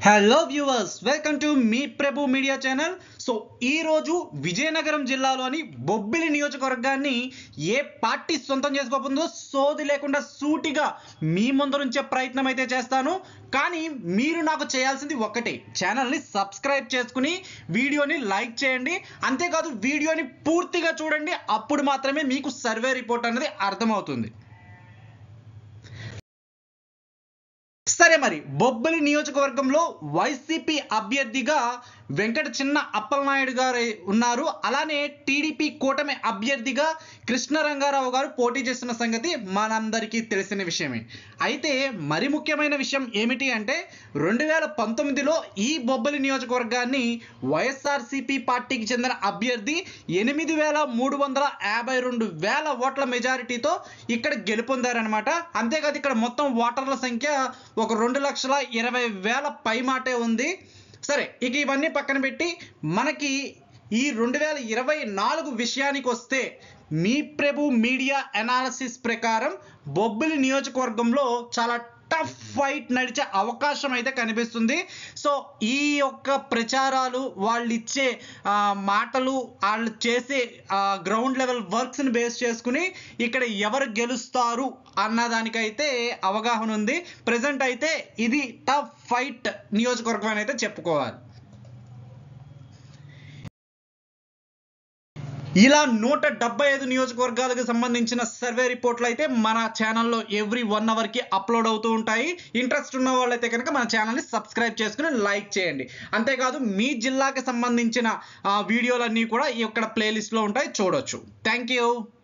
hello viewers welcome to మీ Prabhu media channel so ఈరోజు విజయనగరం జిల్లాలోని బొబ్బిలి నియోజకవర్గాన్ని ఏ పార్టీ సొంతం చేసుకోబోతుందో సోది లేకుండా సూటిగా మీ ముందరుంచే ప్రయత్నం అయితే చేస్తాను కానీ మీరు నాకు చేయాల్సింది ఒకటే ఛానల్ని సబ్స్క్రైబ్ చేసుకుని వీడియోని లైక్ చేయండి అంతేకాదు వీడియోని పూర్తిగా చూడండి అప్పుడు మాత్రమే మీకు సర్వే రిపోర్ట్ అనేది అర్థమవుతుంది సరే మరి బొబ్బలి నియోజకవర్గంలో వైసీపీ అభ్యర్థిగా వెంకట చిన్న అప్పలనాయుడు గారు ఉన్నారు అలానే టీడీపీ కూటమి అభ్యర్థిగా కృష్ణరంగారావు గారు పోటీ చేస్తున్న సంగతి మనందరికీ తెలిసిన విషయమే అయితే మరి ముఖ్యమైన విషయం ఏమిటి అంటే రెండు వేల పంతొమ్మిదిలో ఈ బొబ్బలి నియోజకవర్గాన్ని వైఎస్ఆర్సీపీ పార్టీకి చెందిన అభ్యర్థి ఎనిమిది వేల మూడు వందల యాభై రెండు వేల ఓట్ల మెజారిటీతో ఇక్కడ గెలుపొందారనమాట అంతేకాదు ఇక్కడ మొత్తం ఓటర్ల సంఖ్య ఒక రెండు లక్షల ఇరవై వేల పై మాటే ఉంది సరే ఇక ఇవన్నీ పక్కన పెట్టి మనకి ఈ రెండు వేల ఇరవై నాలుగు విషయానికి వస్తే మీ ప్రభు మీడియా అనాలసిస్ ప్రకారం బొబ్బిలి నియోజకవర్గంలో చాలా టఫ్ ఫైట్ నడిచే అవకాశం అయితే కనిపిస్తుంది సో ఈ యొక్క ప్రచారాలు వాళ్ళు ఇచ్చే ఆ, మాటలు వాళ్ళు చేసే గ్రౌండ్ లెవెల్ వర్క్స్ని బేస్ చేసుకుని ఇక్కడ ఎవరు గెలుస్తారు అన్న దానికైతే అవగాహన ఉంది ప్రజెంట్ అయితే ఇది టఫ్ ఫైట్ నియోజకవర్గం అని అయితే చెప్పుకోవాలి ఇలా నూట డెబ్బై ఐదు నియోజకవర్గాలకు సంబంధించిన సర్వే రిపోర్ట్లు అయితే మన ఛానల్లో ఎవ్రీ వన్ అవర్కి అప్లోడ్ అవుతూ ఉంటాయి ఇంట్రెస్ట్ ఉన్న వాళ్ళైతే కనుక మన ఛానల్ని సబ్స్క్రైబ్ చేసుకుని లైక్ చేయండి అంతేకాదు మీ జిల్లాకి సంబంధించిన ఆ, వీడియోలన్నీ కూడా ఇక్కడ ప్లేలిస్ట్లో ఉంటాయి చూడొచ్చు థ్యాంక్ యూ